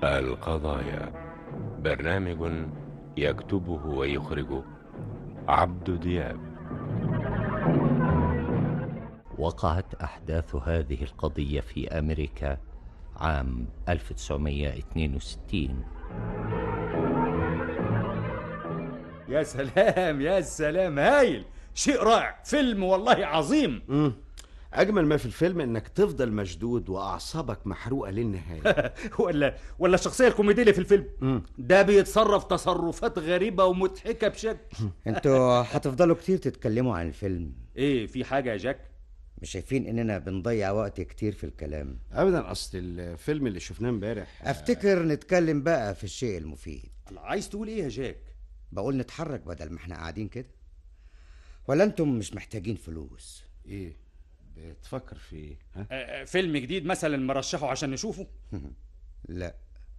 القضايا برنامج يكتبه ويخرجه عبد دياب وقعت أحداث هذه القضية في أمريكا عام 1962 يا سلام يا سلام هايل شيء رائع فيلم والله عظيم مم. اجمل ما في الفيلم انك تفضل مشدود واعصابك محروقه للنهايه ولا ولا الشخصيه الكوميديه اللي في الفيلم ده بيتصرف تصرفات غريبه ومضحكه بشكل انتوا هتفضلوا كتير تتكلموا عن الفيلم ايه في حاجه يا جاك مش شايفين اننا بنضيع وقت كتير في الكلام ابدا اصل الفيلم اللي شفناه امبارح افتكر نتكلم بقى في الشيء المفيد عايز تقول ايه يا جاك بقول نتحرك بدل ما احنا قاعدين كده ولا انتم مش محتاجين فلوس ايه بتفكر في ايه ها آه، فيلم جديد مثلا مرشحه عشان نشوفه لا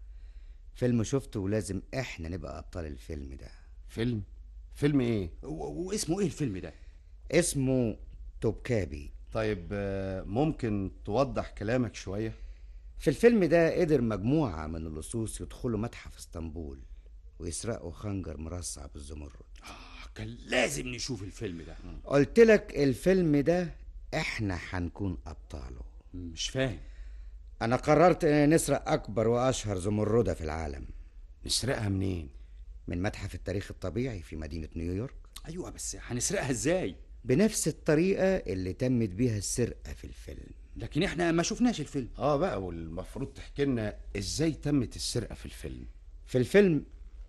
فيلم شفته ولازم احنا نبقى ابطال الفيلم ده فيلم فيلم ايه و- واسمه ايه الفيلم ده اسمه توبكابي طيب آه، ممكن توضح كلامك شويه في الفيلم ده قدر مجموعة من اللصوص يدخلوا متحف اسطنبول ويسرقوا خنجر مرصع بالزمرد آه، كان لازم نشوف الفيلم ده قلت لك الفيلم ده احنا هنكون ابطاله مش فاهم انا قررت ان نسرق اكبر واشهر زمردة في العالم نسرقها منين من متحف التاريخ الطبيعي في مدينة نيويورك ايوه بس هنسرقها ازاي بنفس الطريقة اللي تمت بيها السرقة في الفيلم لكن احنا ما شفناش الفيلم اه بقى والمفروض تحكي لنا ازاي تمت السرقه في الفيلم في الفيلم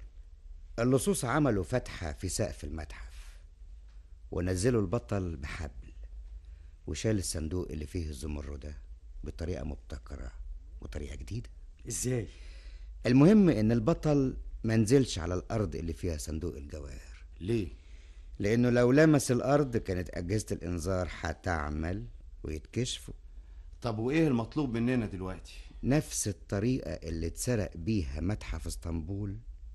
اللصوص عملوا فتحة في سقف المتحف ونزلوا البطل بحبل وشال الصندوق اللي فيه الزمردة بطريقة مبتكرة وطريقة جديدة ازاي المهم ان البطل ما نزلش على الارض اللي فيها صندوق الجواهر ليه لانه لو لمس الارض كانت اجهزة الانذار هتعمل ويتكشفوا طب وايه المطلوب مننا دلوقتي نفس الطريقة اللي اتسرق بيها متحف اسطنبول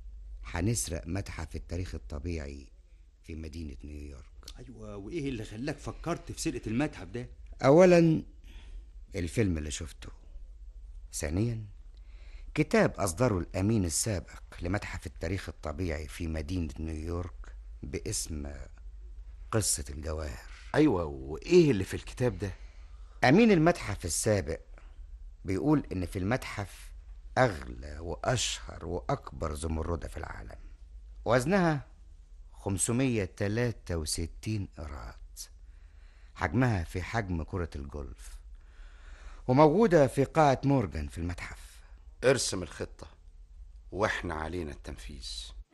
هنسرق متحف التاريخ الطبيعي في مدينة نيويورك ايوه وايه اللي خلاك فكرت في سرقه المتحف ده أولا الفيلم اللي شفته ثانيا كتاب أصدره الأمين السابق لمتحف التاريخ الطبيعي في مدينة نيويورك باسم قصة الجواهر ايوه وايه اللي في الكتاب ده أمين المتحف السابق بيقول إن في المتحف أغلى وأشهر وأكبر زمردة في العالم وزنها 563 قراط حجمها في حجم كرة الجولف وموجودة في قاعة مورجان في المتحف ارسم الخطه واحنا علينا التنفيذ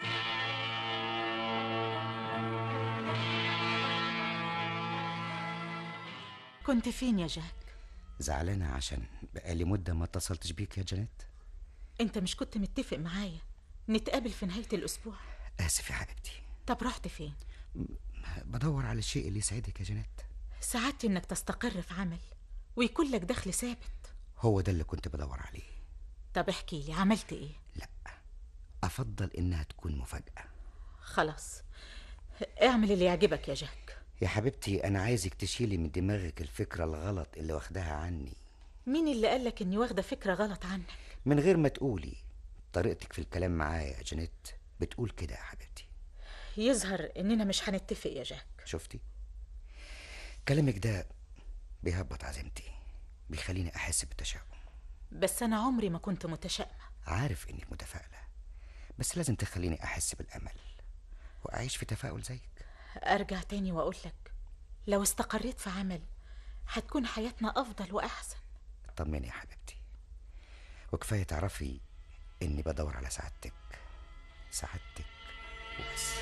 كنت فين يا جاك زعلانة عشان بقالي مدة ما اتصلتش بيك يا جانيت انت مش كنت متفق معايا نتقابل في نهاية الأسبوع آسف يا حبيبتي طب رحت فين بدور على الشيء اللي يسعدك يا جانيت سعادتي انك تستقر في عمل ويكون لك دخل ثابت هو ده اللي كنت بدور عليه طب احكي لي عملت ايه لا أفضل إنها تكون مفاجأة خلاص اعمل اللي يعجبك يا جاك يا حبيبتي أنا عايزك تشيلي من دماغك الفكرة الغلط اللي واخداها عني مين اللي قالك اني واخدة فكرة غلط عنك من غير ما تقولي طريقتك في الكلام معايا يا جانيت بتقول كده يا حبيبتي يظهر اننا مش هنتفق يا جاك شفتي كلامك ده بيهبط عزيمتي بيخليني أحس بالتشاؤم بس انا عمري ما كنت متشائمة عارف إنك متفائلة بس لازم تخليني أحس بالأمل وأعيش في تفاؤل زيك ارجع تاني واقول لك لو استقريت في عمل هتكون حياتنا افضل واحسن طمني يا حبيبتي وكفاية تعرفي إني بدور على سعادتك سعادتك وبس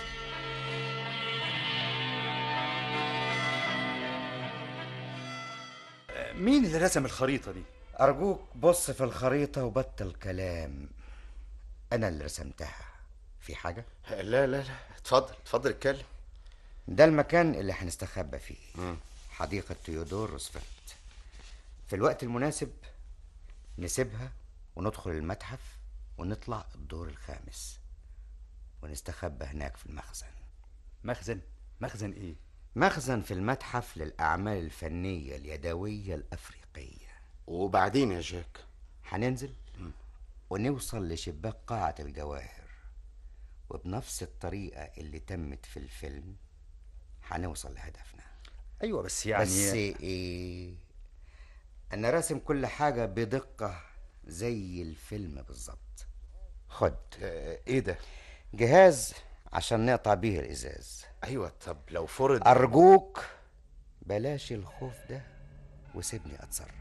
مين اللي رسم الخريطه دي أرجوك بص في الخريطة وبطل كلام أنا اللي رسمتها في حاجة؟ لا لا لا اتفضل اتفضل اتكلم ده المكان اللي هنستخبى فيه حديقة تيودور روزفلت في الوقت المناسب نسيبها وندخل المتحف ونطلع الدور الخامس ونستخبى هناك في المخزن مخزن مخزن ايه مخزن في المتحف للأعمال الفنية اليدوية الأفريقية وبعدين يا جاك هننزل ونوصل لشباك قاعة الجواهر وبنفس الطريقة اللي تمت في الفيلم هنوصل لهدفنا ايوه بس يعني بس ايه انا راسم كل حاجة بدقة زي الفيلم بالظبط خد آه، ايه ده جهاز عشان نقطع بيه الازاز ايوه طب لو فرض ارجوك بلاش الخوف ده وسيبني اتصرف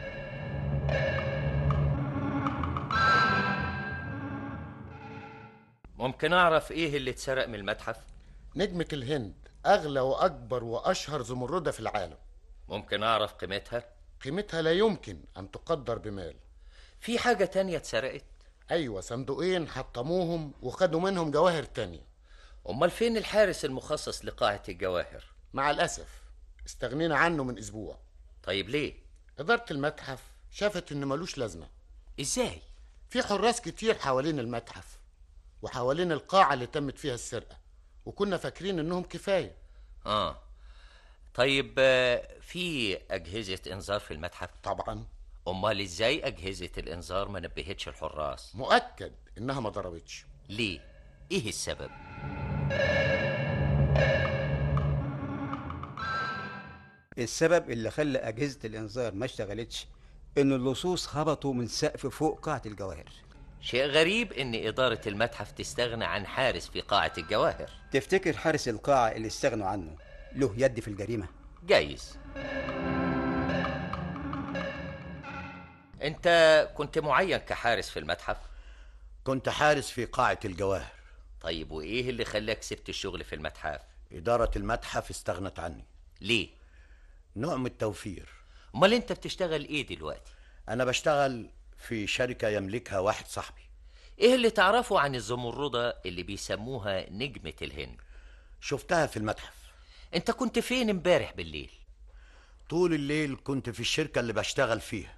ممكن أعرف إيه اللي اتسرق من المتحف؟ نجمة الهند أغلى وأكبر وأشهر زمردة في العالم ممكن أعرف قيمتها؟ قيمتها لا يمكن أن تقدر بمال في حاجة تانية اتسرقت؟ أيوة صندوقين حطموهم وخدوا منهم جواهر تانية أمال فين الحارس المخصص لقاعة الجواهر؟ مع الأسف استغنينا عنه من أسبوع طيب ليه؟ إدارة المتحف شافت إن ملوش لازمة إزاي؟ في حراس كتير حوالين المتحف وحوالين القاعة اللي تمت فيها السرقة وكنا فاكرين إنهم كفاية آه طيب آه، في أجهزة إنذار في المتحف؟ طبعا أمال إزاي أجهزة الإنذار ما نبهتش الحراس؟ مؤكد إنها ما ضربتش ليه؟ إيه السبب؟ السبب اللي خلى أجهزة الإنذار ما اشتغلتش إن اللصوص هبطوا من سقف فوق قاعة الجواهر شيء غريب إن إدارة المتحف تستغنى عن حارس في قاعة الجواهر تفتكر حارس القاعة اللي استغنوا عنه له يد في الجريمة جايز أنت كنت معين كحارس في المتحف؟ كنت حارس في قاعة الجواهر طيب وإيه اللي خلاك سبت الشغل في المتحف؟ إدارة المتحف استغنت عني ليه؟ نوع من التوفير أمال أنت بتشتغل إيه دلوقتي؟ أنا بشتغل في شركة يملكها واحد صاحبي إيه اللي تعرفه عن الزمردة اللي بيسموها نجمة الهند؟ شفتها في المتحف أنت كنت فين امبارح بالليل؟ طول الليل كنت في الشركة اللي بشتغل فيها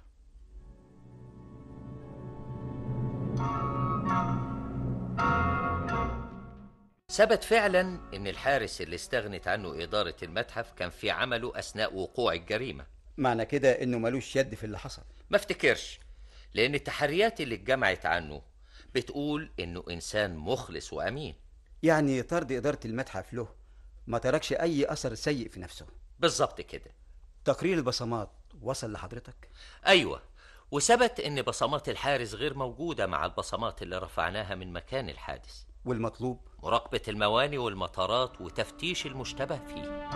ثبت فعلا ان الحارس اللي استغنت عنه اداره المتحف كان في عمله اثناء وقوع الجريمه معنى كده إنه ملوش يد في اللي حصل ما افتكرش لان التحريات اللي اتجمعت عنه بتقول انه انسان مخلص وامين يعني طرد إدارة المتحف له ما تركش أي أثر سيء في نفسه بالظبط كده تقرير البصمات وصل لحضرتك ايوه وثبت ان بصمات الحارس غير موجوده مع البصمات اللي رفعناها من مكان الحادث والمطلوب مراقبه المواني والمطارات وتفتيش المشتبه فيه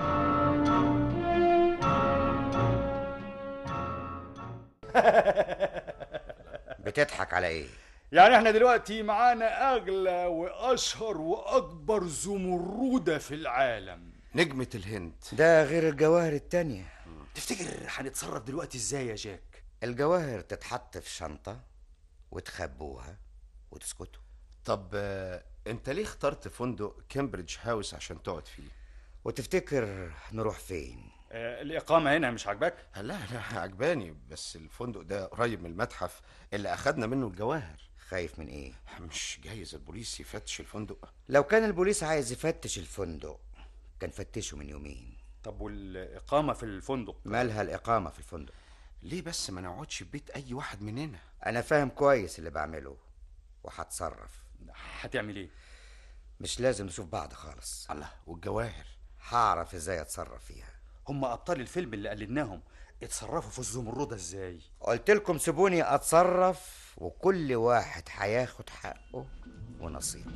بتضحك على ايه يعني احنا دلوقتي معانا اغلى واشهر واكبر زمردة في العالم نجمة الهند ده غير الجواهر التانية تفتكر هنتصرف دلوقتي ازاي يا جاك الجواهر تتحط في شنطة وتخبوها وتسكتوا طب آه، انت ليه اخترت فندق كامبريدج هاوس عشان تقعد فيه وتفتكر نروح فين آه الاقامة هنا مش عاجباك لا لا عجباني بس الفندق ده قريب من المتحف اللي اخدنا منه الجواهر خايف من ايه مش جايز البوليس يفتش الفندق لو كان البوليس عايز يفتش الفندق كان فتشه من يومين طب والاقامة في الفندق مالها الإقامة في الفندق ليه بس ما نقعدش في بيت اي واحد مننا أنا فاهم كويس اللي بعمله وهتصرف هتعمل ايه مش لازم نشوف بعض خالص الله والجواهر هعرف ازاي اتصرف فيها هم ابطال الفيلم اللي قلدناهم اتصرفوا في الزمردة ازاي قلت لكم سيبوني اتصرف وكل واحد هياخد حقه ونصيبه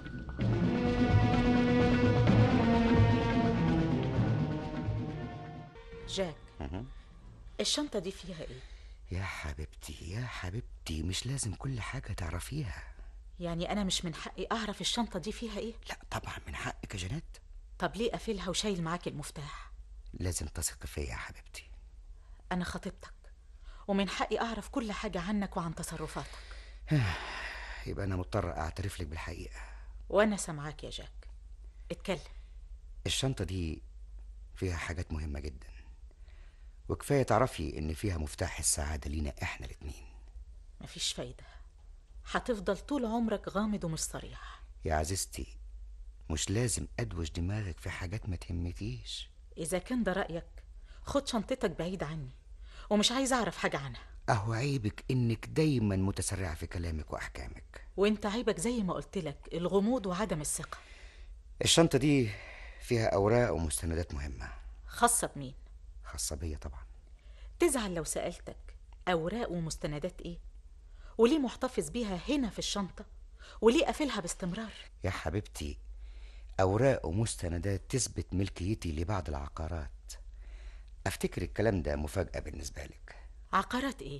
جاك الشنطة دي فيها ايه؟ يا حبيبتي يا حبيبتي مش لازم كل حاجة تعرفيها يعني أنا مش من حقي أعرف الشنطة دي فيها ايه؟ لا طبعا من حقك يا جنات طب ليه قافلها وشايل معاك المفتاح؟ لازم تثقي فيا يا حبيبتي أنا خطيبتك ومن حقي أعرف كل حاجة عنك وعن تصرفاتك يبقى انا مضطر اعترف لك بالحقيقة وأنا سامعاك يا جاك اتكلم الشنطة دي فيها حاجات مهمة جدا وكفاية تعرفي ان فيها مفتاح السعادة لينا احنا الاتنين مفيش فايدة هتفضل طول عمرك غامض ومش صريح يا عزيزتي مش لازم ادوش دماغك في حاجات ما تهمكيش إذا كان ده رأيك خد شنطتك بعيد عني ومش عايز أعرف حاجة عنها أهو عيبك إنك دايما متسرعة في كلامك وأحكامك وانت عيبك زي ما قلت لك الغموض وعدم الثقة الشنطة دي فيها أوراق ومستندات مهمة خاصة بمين خاصة بيا طبعا تزعل لو سألتك أوراق ومستندات إيه وليه محتفظ بيها هنا في الشنطة وليه قافلها باستمرار يا حبيبتي أوراق ومستندات تثبت ملكيتي لبعض العقارات أفتكر الكلام ده مفاجأة بالنسبة لك عقارات إيه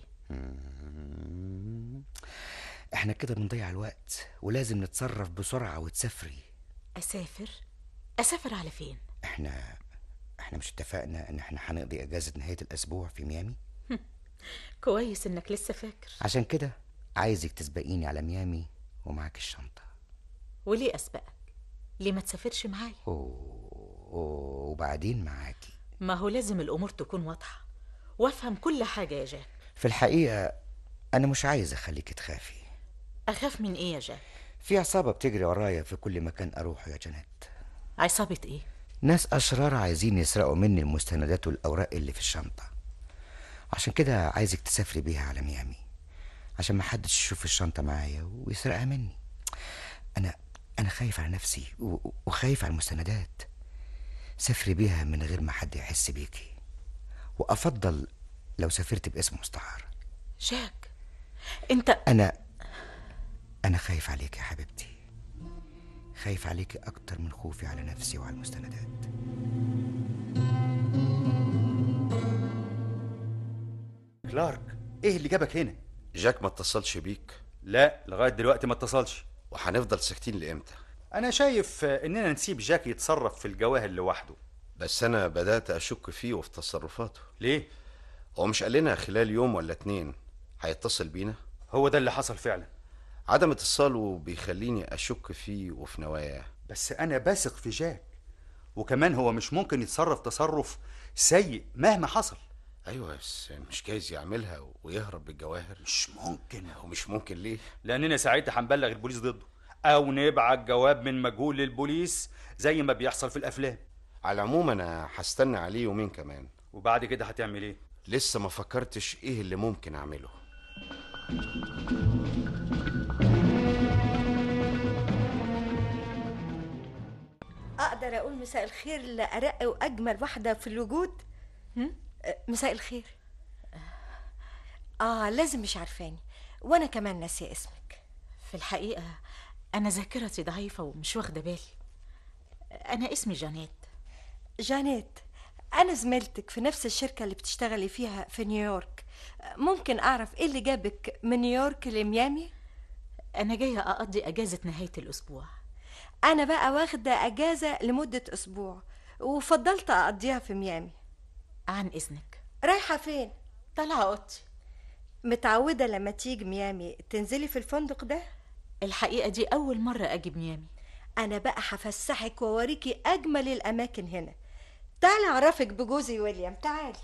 مم. احنا كده بنضيع الوقت ولازم نتصرف بسرعة وتسافري أسافر أسافر على فين احنا احنا مش اتفقنا ان احنا هنقضي اجازة نهاية الاسبوع في ميامي كويس إنك لسه فاكر عشان كده عايزك تسبقيني على ميامي ومعاك الشنطة وليه أسبقك ليه ما تسافرش معايا أوه، أوه، وبعدين معاكي ما هو لازم الأمور تكون واضحة وافهم كل حاجة يا جاك في الحقيقة انا مش عايز اخليك تخافي أخاف من إيه يا جاك في عصابة بتجري ورايا في كل مكان اروحه يا جنات عصابة إيه ناس اشرار عايزين يسرقوا مني المستندات والاوراق اللي في الشنطة عشان كده عايزك تسافري بيها على ميامي عشان ما حدش يشوف الشنطة معايا ويسرقها مني انا انا خايف على نفسي و- وخايف على المستندات سافري بيها من غير ما حد يحس بيكي وافضل لو سافرت باسم مستعار جاك أنت انا انا خايف عليك يا حبيبتي خايف عليك اكتر من خوفي على نفسي وعلى المستندات كلارك ايه اللي جابك هنا جاك ما اتصلش بيك لا لغايه دلوقتي ما اتصلش وهنفضل ساكتين لامتى انا شايف آه، اننا نسيب جاك يتصرف في الجواهر لوحده بس انا بدات اشك فيه وفي تصرفاته ليه هو مش قال لنا خلال يوم ولا اتنين هيتصل بينا هو ده اللي حصل فعلا عدم اتصاله بيخليني اشك فيه وفي نواياه بس انا بثق في جاك وكمان هو مش ممكن يتصرف تصرف سيء مهما حصل ايوه بس مش جايز يعملها ويهرب بالجواهر مش ممكن ومش ممكن ليه لاننا ساعتها هنبلغ البوليس ضده او نبعت جواب من مجهول للبوليس زي ما بيحصل في الافلام على العموم انا هستنى عليه يومين كمان وبعد كده هتعمل ايه لسه ما فكرتش ايه اللي ممكن اعمله اقدر اقول مساء الخير لارق واجمل واحده في الوجود هم؟ أه، مساء الخير اه لازم مش عارفاني وانا كمان ناسيه اسمك في الحقيقة أنا ذاكرتي ضعيفة ومش واخدة بالي أنا اسمي جانيت جانيت انا زميلتك في نفس الشركه اللي بتشتغلي فيها في نيويورك أه، ممكن اعرف ايه اللي جابك من نيويورك لميامي أنا جاية أقضي أجازة نهاية الأسبوع انا بقى واخده اجازه لمده اسبوع وفضلت اقضيها في ميامي عن إذنك رايحه فين طالعة أوضتي متعوده لما تيجي ميامي تنزلي في الفندق ده الحقيقة دي أول مرة أجي ميامي انا بقى هفسحك واوريكي اجمل الاماكن هنا تعالي اعرفك بجوزي ويليام تعالي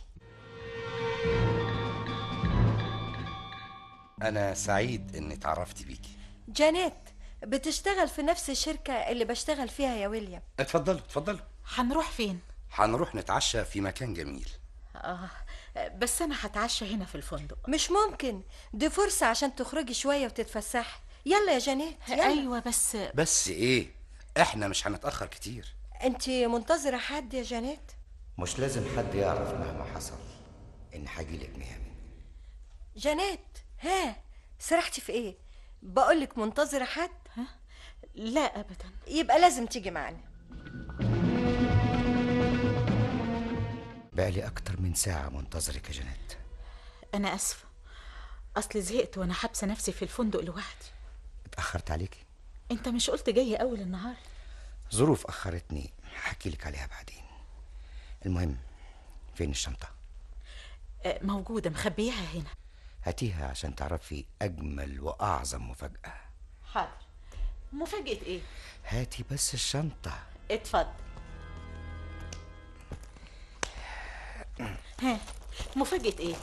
أنا سعيد إني اتعرفت بيكي جانيت بتشتغل في نفس الشركة اللي بشتغل فيها يا ويليام اتفضلوا اتفضلوا هنروح فين؟ هنروح نتعشى في مكان جميل آه بس أنا هتعشى هنا في الفندق مش ممكن دي فرصة عشان تخرجي شوية وتتفسحي يلا يا جانيت يلا أيوة بس بس إيه إحنا مش هنتأخر كتير انت منتظرة حد يا جانيت مش لازم حد يعرف مهما حصل ان هجيلك ميامي جانيت ها سرحتي في ايه بقولك منتظرة حد لا أبدا يبقى لازم تيجي معانا بقالي اكتر من ساعة منتظرك يا جنات أنا أسفة أصل زهقت وأنا حابسة نفسي في الفندق لوحدي اتأخرت عليكي أنت مش قلت جاي أول النهار ظروف اخرتني هحكي لك عليها بعدين المهم فين الشنطة آه، موجودة مخبيها هنا هاتيها عشان تعرفي اجمل واعظم مفاجأة حاضر مفاجأة إيه؟ هاتي بس الشنطة اتفضل ها مفاجأة ايه؟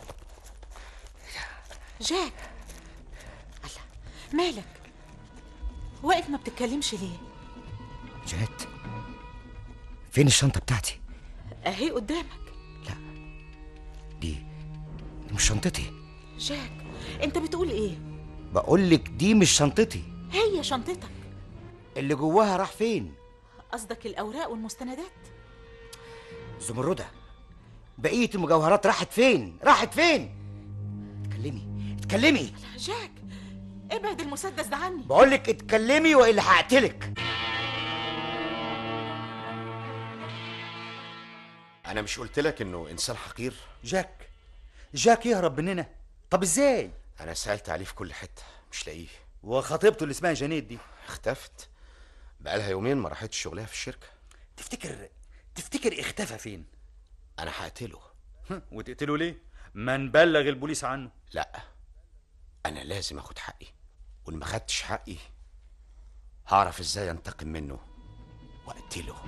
جاك الله مالك؟ واقف ما بتتكلمش ليه؟ جنات فين الشنطة بتاعتي اهي قدامك دي دي مش شنطتي جاك انت بتقول ايه بقولك دي مش شنطتي هي شنطتك اللي جواها راح فين قصدك الاوراق والمستندات زمردة بقية المجوهرات راحت فين راحت فين اتكلمي اتكلمي جاك ابعد المسدس ده عني بقولك اتكلمي والا هقتلك انا مش قلت لك انه انسان حقير جاك جاك يهرب مننا طب ازاي انا سالت عليه في كل حته مش لاقيه وخطيبته اللي اسمها جانيت دي اختفت بقالها يومين ما راحتش شغلها في الشركه تفتكر تفتكر اختفى فين انا هقتله وتقتله ليه ما نبلغ البوليس عنه لا انا لازم اخد حقي وان ما خدتش حقي هعرف ازاي انتقم منه واقتله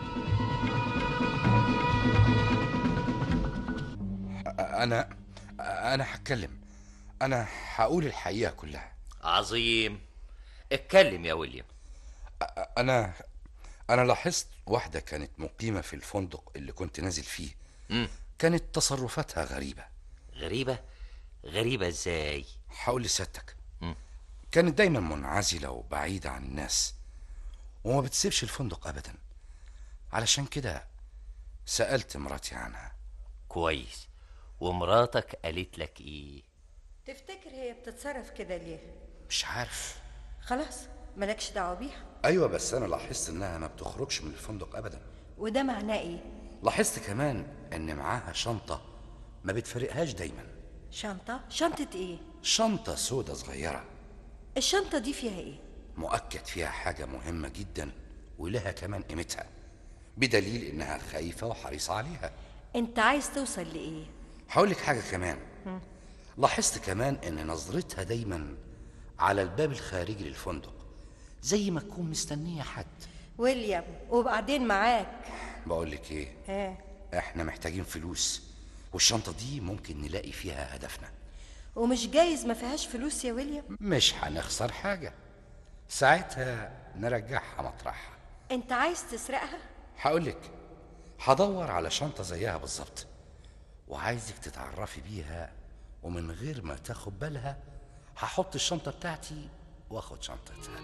انا انا هتكلم انا هقول الحقيقه كلها عظيم اتكلم يا ويليام انا انا لاحظت واحده كانت مقيمه في الفندق اللي كنت نازل فيه مم. كانت تصرفاتها غريبه غريبة غريبة ازاي هقول لسيادتك مم. كانت دايما منعزله وبعيده عن الناس وما بتسيبش الفندق ابدا علشان كده سالت مراتي عنها كويس ومراتك قالت لك ايه تفتكر هي بتتصرف كده ليه مش عارف خلاص مالكش دعوه بيها ايوه بس انا لاحظت انها ما بتخرجش من الفندق ابدا وده معناه ايه لاحظت كمان ان معاها شنطه ما بتفرقهاش دايما شنطه شنطه ايه شنطه سودة صغيره الشنطه دي فيها ايه مؤكد فيها حاجه مهمه جدا ولها كمان قيمتها بدليل انها خايفه وحريصه عليها انت عايز توصل لايه هقول لك حاجه كمان هم. لاحظت كمان ان نظرتها دايما على الباب الخارجي للفندق زي ما تكون مستنيه حد ويليام وبعدين معاك بقول لك ايه ها احنا محتاجين فلوس والشنطه دي ممكن نلاقي فيها هدفنا ومش جايز ما فيهاش فلوس يا ويليام مش هنخسر حاجه ساعتها نرجعها مطرحها انت عايز تسرقها هقول لك هدور على شنطه زيها بالظبط وعايزك تتعرفي بيها ومن غير ما تاخد بالها هحط الشنطه بتاعتي واخد شنطتها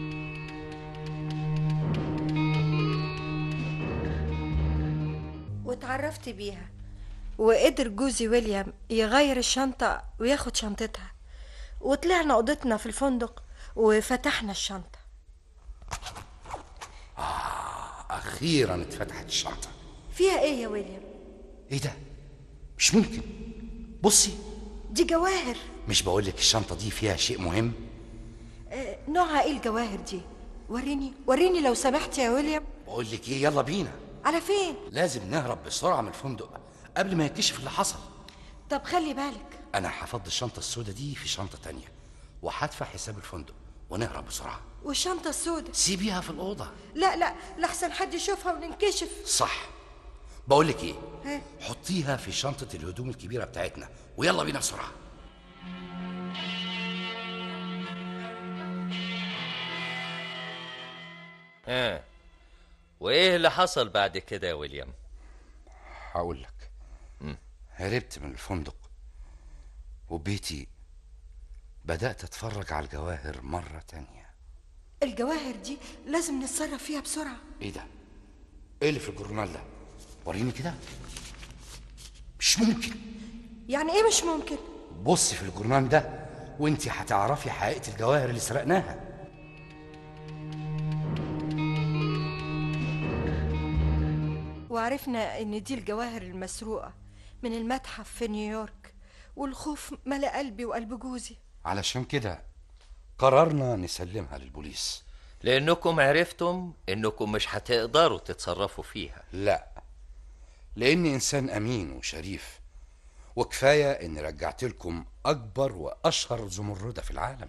واتعرفت بيها وقدر جوزي ويليام يغير الشنطة وياخد شنطتها وطلعنا أوضتنا في الفندق وفتحنا الشنطة اخيرا اتفتحت الشنطه فيها ايه يا ويليام ايه ده مش ممكن بصي دي جواهر مش بقول لك الشنطه دي فيها شيء مهم آه، نوعها ايه الجواهر دي وريني وريني لو سمحت يا ويليام بقول لك ايه يلا بينا على فين لازم نهرب بسرعه من الفندق قبل ما يكتشف اللي حصل طب خلي بالك انا هفضي الشنطه السوداء دي في شنطه تانية وهدفع حساب الفندق ونهرب بسرعه والشنطة السوداء سيبيها في الاوضه لا لا لحسن حد يشوفها وننكشف صح بقول لك ايه ها حطيها في شنطه الهدوم الكبيره بتاعتنا ويلا بينا بسرعه ها وايه اللي حصل بعد كده يا ويليام هقول لك هربت من الفندق وبيتي بدأت أتفرج على الجواهر مرة تانية الجواهر دي لازم نتصرف فيها بسرعة إيه ده؟ إيه اللي في الجورنال ده؟ وريني كده مش ممكن يعني ايه مش ممكن بصي في الجورنال ده وانت هتعرفي حقيقة الجواهر اللي سرقناها وعرفنا ان دي الجواهر المسروقة من المتحف في نيويورك والخوف ملأ قلبي وقلب جوزي علشان كده قررنا نسلمها للبوليس لانكم عرفتم انكم مش هتقدروا تتصرفوا فيها لا لاني انسان امين وشريف وكفايه اني رجعت لكم اكبر واشهر زمرده في العالم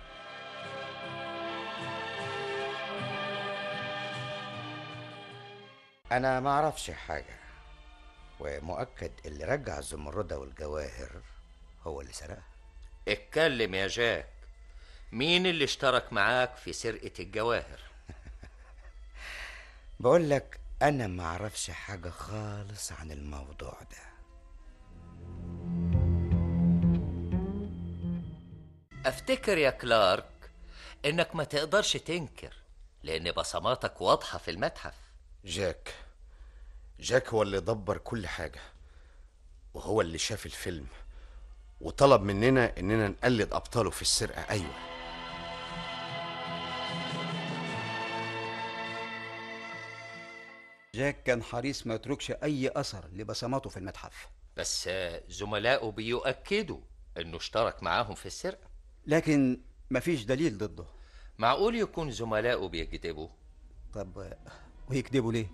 انا ما اعرفش حاجه ومؤكد اللي رجع الزمردة والجواهر هو اللي سرقها اتكلم يا جاك مين اللي اشترك معاك في سرقة الجواهر بقول لك انا ما اعرفش حاجه خالص عن الموضوع ده افتكر يا كلارك انك ما تقدرش تنكر لان بصماتك واضحة في المتحف جاك جاك هو اللي دبر كل حاجة وهو اللي شاف الفيلم وطلب مننا اننا نقلد ابطاله في السرقة ايوه جاك كان حريص ما يتركش أي أثر لبصماته في المتحف بس آه، زملائه بيؤكدوا انه اشترك معاهم في السرقة لكن مفيش دليل ضده معقول يكون زملائه بيكذبوا طب ويكذبوا ليه؟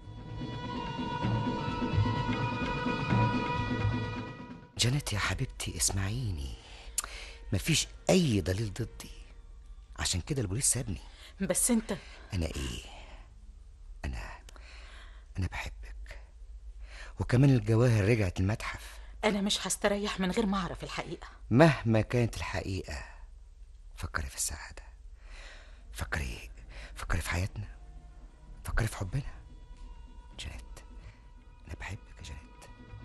جانيت يا حبيبتي اسمعيني مفيش اي دليل ضدي عشان كده البوليس سابني بس انت انا ايه انا انا بحبك وكمان الجواهر رجعت المتحف انا مش هستريح من غير ما اعرف الحقيقة مهما كانت الحقيقة فكري في السعادة فكري فكري في حياتنا فكري في حبنا جانيت أنا بحبك يا جانيت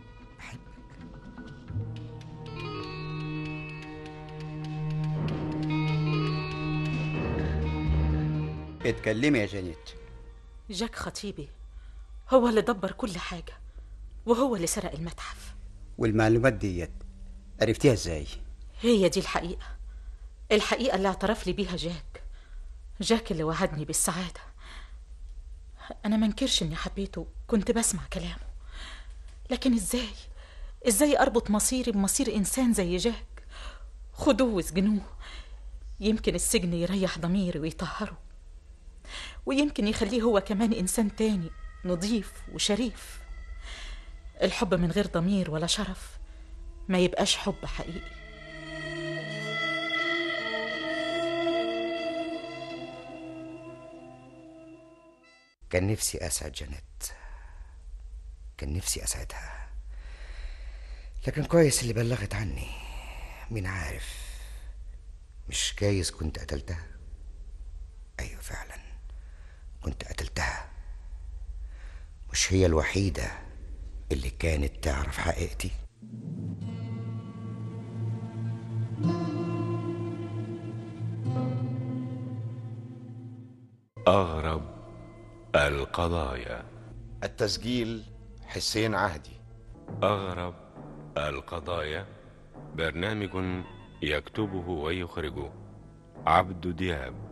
اتكلمي يا جانيت جاك خطيبي هو اللي دبر كل حاجة وهو اللي سرق المتحف والمعلومات ديت عرفتيها ازاي؟ هي دي الحقيقة الحقيقة اللي اعترف لي بيها جاك جاك اللي وعدني بالسعادة أنا منكرش إني حبيته كنت بسمع كلامه لكن إزاي إزاي أربط مصيري بمصير إنسان زي جاك خدوه وسجنوه يمكن السجن يريح ضميري ويطهره ويمكن يخليه هو كمان إنسان تاني نظيف وشريف الحب من غير ضمير ولا شرف ما يبقاش حب حقيقي كان نفسي أسعد جانيت كان نفسي أسعدها لكن كويس اللي بلغت عني مين عارف مش جايز كنت قتلتها أيوة فعلا كنت قتلتها مش هي الوحيدة اللي كانت تعرف حقيقتي أغرب القضايا التسجيل حسين عهدي أغرب القضايا برنامج يكتبه ويخرجه عبد دياب